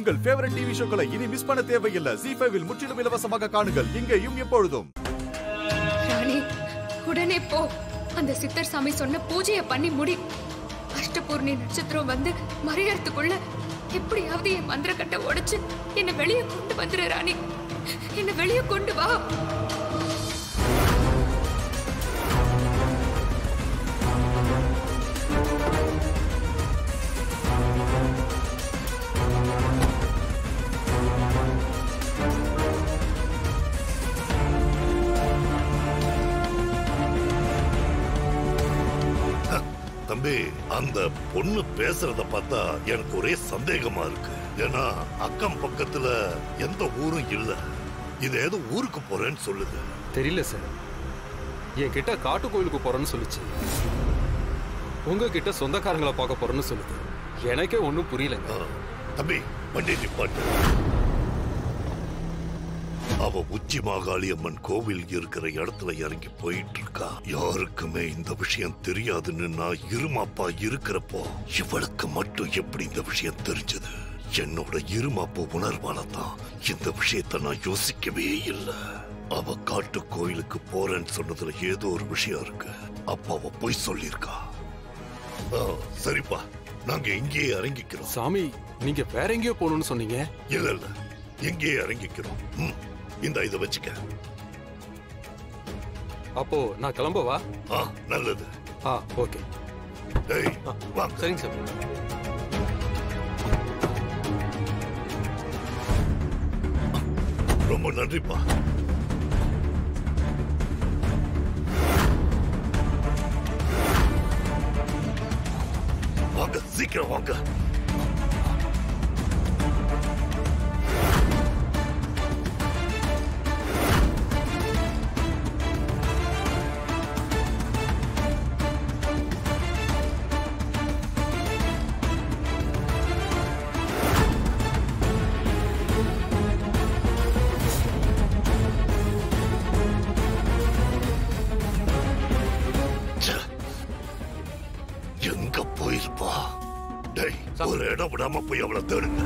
உங்கள் favourite TV ஷோக்களை இனி miss பண்ண தேவையில்லை ஜி ஃபைவில் முற்றிலும் இலவசமாக காணுங்கள் இங்கேயும் எப்பொழுதும் ராணி உடனே போ அந்த சித்தர் சாமி சொன்ன பூஜையை பண்ணி முடி அஷ்டபூர்ணி நட்சத்திரம் வந்து மறையறதுக்குள்ள எப்படியாவது என் மந்திரக்கட்டை உடைச்சு என்னை வெளியே கொண்டு வந்துரு ராணி என்னை வெளியே கொண்டு வா தம்பி அந்த பொண்ணு பேசுறத பார்த்தா எனக்கு ஒரே சந்தேகமா இருக்கு ஏன்னா அக்கம் பக்கத்துல எந்த ஊரும் இல்ல இது ஏதோ ஊருக்கு போறேன்னு சொல்லுது தெரியல சார் என்கிட்ட காட்டு கோயிலுக்கு போறேன்னு சொல்லுச்சு உங்ககிட்ட சொந்தக்காரங்களை பார்க்க போறேன்னு சொல்லுது எனக்கே ஒன்றும் புரியலங்க ஆ, தம்பி வண்டி நிப்பாட்டு அவ உச்சி மாகாளி அம்மன் கோவில் இருக்கிற இடத்துல இறங்கி போயிட்டு இருக்கா யாருக்குமே இந்த விஷயம் தெரியாதுன்னு நான் இருமாப்பா இருக்கிறப்போ இவளுக்கு மட்டும் எப்படி இந்த விஷயம் தெரிஞ்சது என்னோட இருமாப்பு உணர்வால தான் இந்த விஷயத்த நான் யோசிக்கவே இல்லை அவ காட்டு கோயிலுக்கு போறேன்னு சொன்னதுல ஏதோ ஒரு விஷயம் இருக்கு அப்ப அவ பொய் சொல்லியிருக்கா ஆ, சரிப்பா நாங்க இங்கேயே இறங்கிக்கிறோம் சாமி நீங்க வேற எங்கேயோ போகணும்னு சொன்னீங்க இல்ல இல்ல எங்கேயே இறங்கிக்கிறோம் ம், இந்த இதை வச்சுக்க அப்போ நான் கிளம்பவா ஆ நல்லது ஆ ஓகே டேய் வாங்க சரிங்க சார் ரொம்ப நன்றிப்பா வாங்க சீக்கிரம் வாங்க ச்சே. எங்க போயிருப்பா டேய் ஒரு இடம் விடாம போய் அவளை தேடுங்க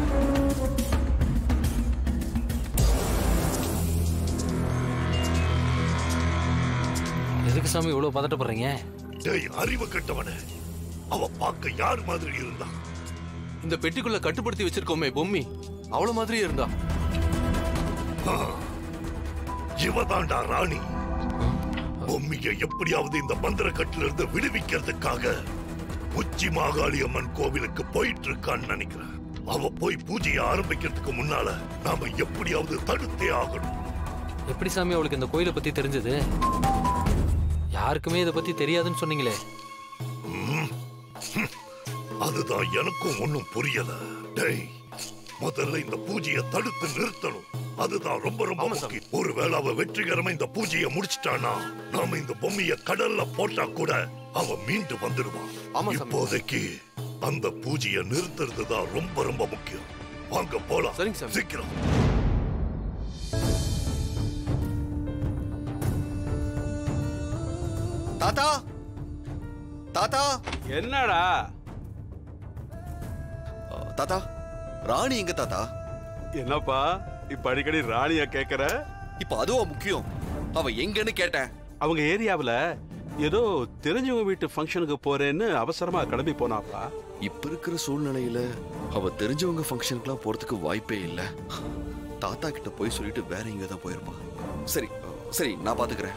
எதுக்கு சாமி இவ்வளவு பதட்டப்படுறீங்க டேய் அறிவு கட்டவனே அவ பார்க்க யார் மாதிரி இருந்தா இந்த பெட்டிக்குள்ள கட்டுப்படுத்தி வச்சிருக்கோமே பொம்மி அவ்வளவு மாதிரியே இருந்தா இவதாண்டா ராணி பொம்மிய எப்படியாவது இந்த மந்திர கட்டில இருந்து விடுவிக்கிறதுக்காக உச்சி மாகாளி அம்மன் கோவிலுக்கு போயிட்டு இருக்கான்னு நினைக்கிறேன் அவ போய் பூஜையை ஆரம்பிக்கிறதுக்கு முன்னால நாம எப்படியாவது தடுத்தே ஆகணும் எப்படி சாமி அவளுக்கு இந்த கோயிலை பத்தி தெரிஞ்சது யாருக்குமே இதை பத்தி தெரியாதுன்னு சொன்னீங்களே அதுதான் எனக்கும் ஒண்ணும் புரியல டேய் முதல்ல இந்த பூஜையை தடுத்து நிறுத்தணும் அதுதான் ரொம்ப ரொம்ப முக்கியம் ஒருவேளை அவ வெற்றிகரமா இந்த பூஜையை முடிச்சிட்டானா நாம இந்த பொம்மைய கடல்ல போட்டா கூட அவ மீண்டு வந்துடுவான் ஆமா சாமி. இப்போதைக்கு அந்த பூஜையை நிறுத்துறது தான் ரொம்ப ரொம்ப முக்கியம் வாங்க போலாம் சரிங்க சாமி. சீக்கிரம் தாத்தா தாத்தா என்னடா தாத்தா ராணி எங்க தாத்தா என்னப்பா இப்ப அடிக்கடி ராணியா கேக்குற இப்ப அதுவா முக்கியம் அவ எங்கன்னு கேட்டேன் அவங்க ஏரியாவுல ஏதோ தெரிஞ்சவங்க வீட்டு ஃபங்க்ஷனுக்கு போறேன்னு அவசரமா கிளம்பி போனாப்பா இப்ப இருக்கிற சூழ்நிலையில அவ தெரிஞ்சவங்க ஃபங்க்ஷனுக்குலாம் போறதுக்கு வாய்ப்பே இல்ல தாத்தா கிட்ட போய் சொல்லிட்டு வேற எங்க தான் போயிருப்பா சரி சரி நான் பாத்துக்கிறேன்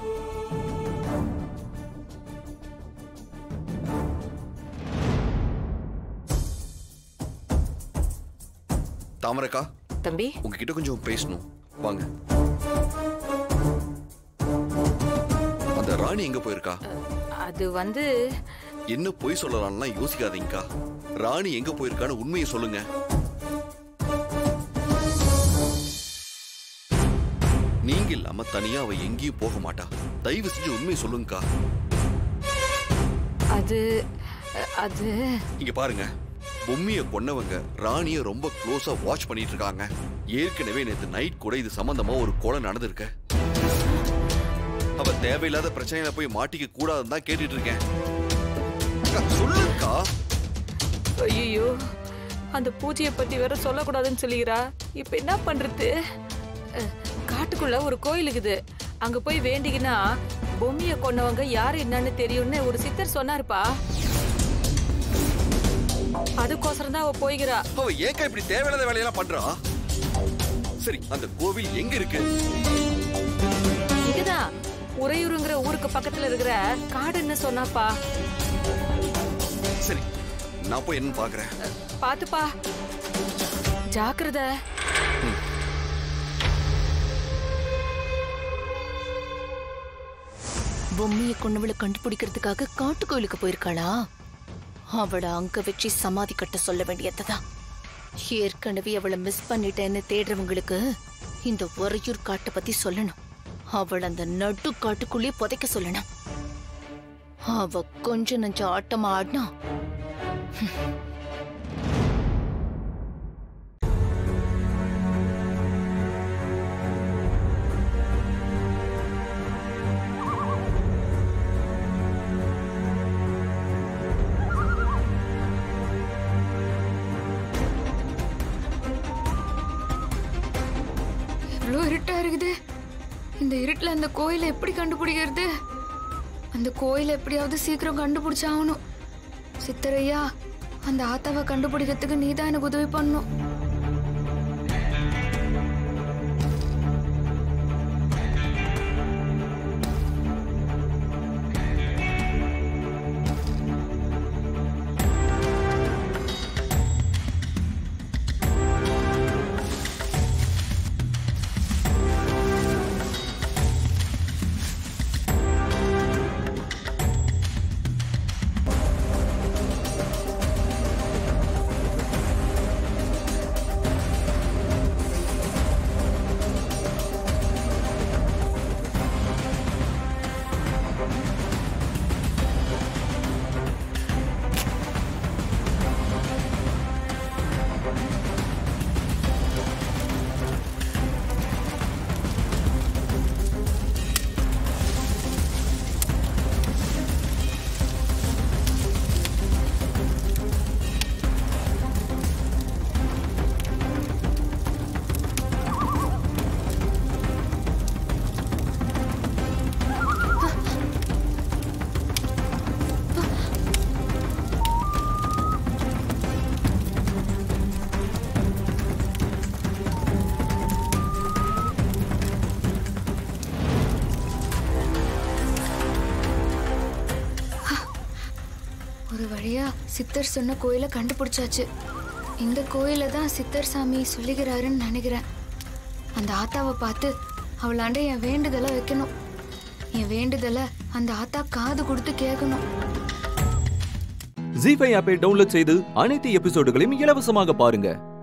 தாமரைக்கா தம்பி உங்ககிட்ட கொஞ்சம் பேசணும் வாங்க அந்த ராணி எங்க போயிருக்கா அது வந்து என்ன பொய் சொல்லலாம்லாம் யோசிக்காதீங்கக்கா ராணி எங்க போயிருக்கான்னு உண்மையை சொல்லுங்க நீங்க இல்லாம தனியா அவ எங்கேயும் போக மாட்டா தயவு செஞ்சு உண்மையை சொல்லுங்கக்கா அது அது இங்க பாருங்க பொம்மிய கொன்னவங்க ராணிய ரொம்ப க்ளோஸா வாட்ச் பண்ணிட்டு இருக்காங்க ஏற்கனவே நேத்து நைட் கூட இது சம்பந்தமா ஒரு கொலை நடந்திருக்கு அவ தேவையில்லாத பிரச்சனையில போய் மாட்டிக்க கூடாதுன்னு தான் கேட்டுட்டு இருக்கேன் அக்கா, சொல்லுங்கக்கா ஐயோ அந்த பூஜையை பத்தி வேற சொல்லக்கூடாதுன்னு சொல்லிக்கிறா இப்ப என்ன பண்றது அஹ், காட்டுக்குள்ள ஒரு கோயில் இருக்குது அங்க போய் வேண்டிக்கினா பொம்மைய கொன்னவங்க யாரு என்னன்னு தெரியும்னு ஒரு சித்தர் சொன்னாருப்பா அதுக்கோசரம் தான் அவ போய்கிறா அவ ஏக்கா இப்படி தேவையில்லாத வேலையெல்லாம் பண்றா சரி அந்த கோவில் எங்க இருக்கு இங்கதான் உறையூருங்கிற ஊருக்கு பக்கத்துல இருக்கிற காடுன்னு சொன்னாப்பா சரி நான் போய் என்னன்னு பாக்குறேன் பாத்துப்பா ஜாக்கிரதை பொம்மையை கொண்டவளை கண்டுபிடிக்கிறதுக்காக காட்டு கோயிலுக்கு போயிருக்காளா அவளை அங்க வச்சு சமாதி கட்ட சொல்ல வேண்டியதுதான் ஏற்கனவே அவளை மிஸ் பண்ணிட்டேன்னு தேடுறவங்களுக்கு இந்த உறையூர் காட்டை பத்தி சொல்லணும் அவள் அந்த நடு காட்டுக்குள்ளே புதைக்க சொல்லணும் அவ கொஞ்ச நஞ்ச ஆட்டமா ஆடினா எவ்வளோ இருட்டா இருக்குது இந்த இருட்டுல அந்த கோயிலை எப்படி கண்டுபிடிக்கிறது அந்த கோயிலை எப்படியாவது சீக்கிரம் கண்டுபிடிச்சாகணும் சித்தரையா அந்த ஆத்தாவை கண்டுபிடிக்கிறதுக்கு நீ தான் எனக்கு உதவி பண்ணணும் ஒரு வழியா சித்தர் சொன்ன கோயிலை கண்டுபிடிச்சாச்சு இந்த கோயிலை தான் சித்தர் சாமி சொல்லிக்கிறாருன்னு நினைக்கிறேன் அந்த ஆத்தாவை பார்த்து அவளாண்ட என் வேண்டுதலை வைக்கணும் என் வேண்டுதலை அந்த ஆத்தா காது கொடுத்து கேட்கணும் ஜி ஃபைவ் ஆப்பை டவுன்லோட் செய்து அனைத்து எபிசோடுகளையும் இலவசமாக பாருங்க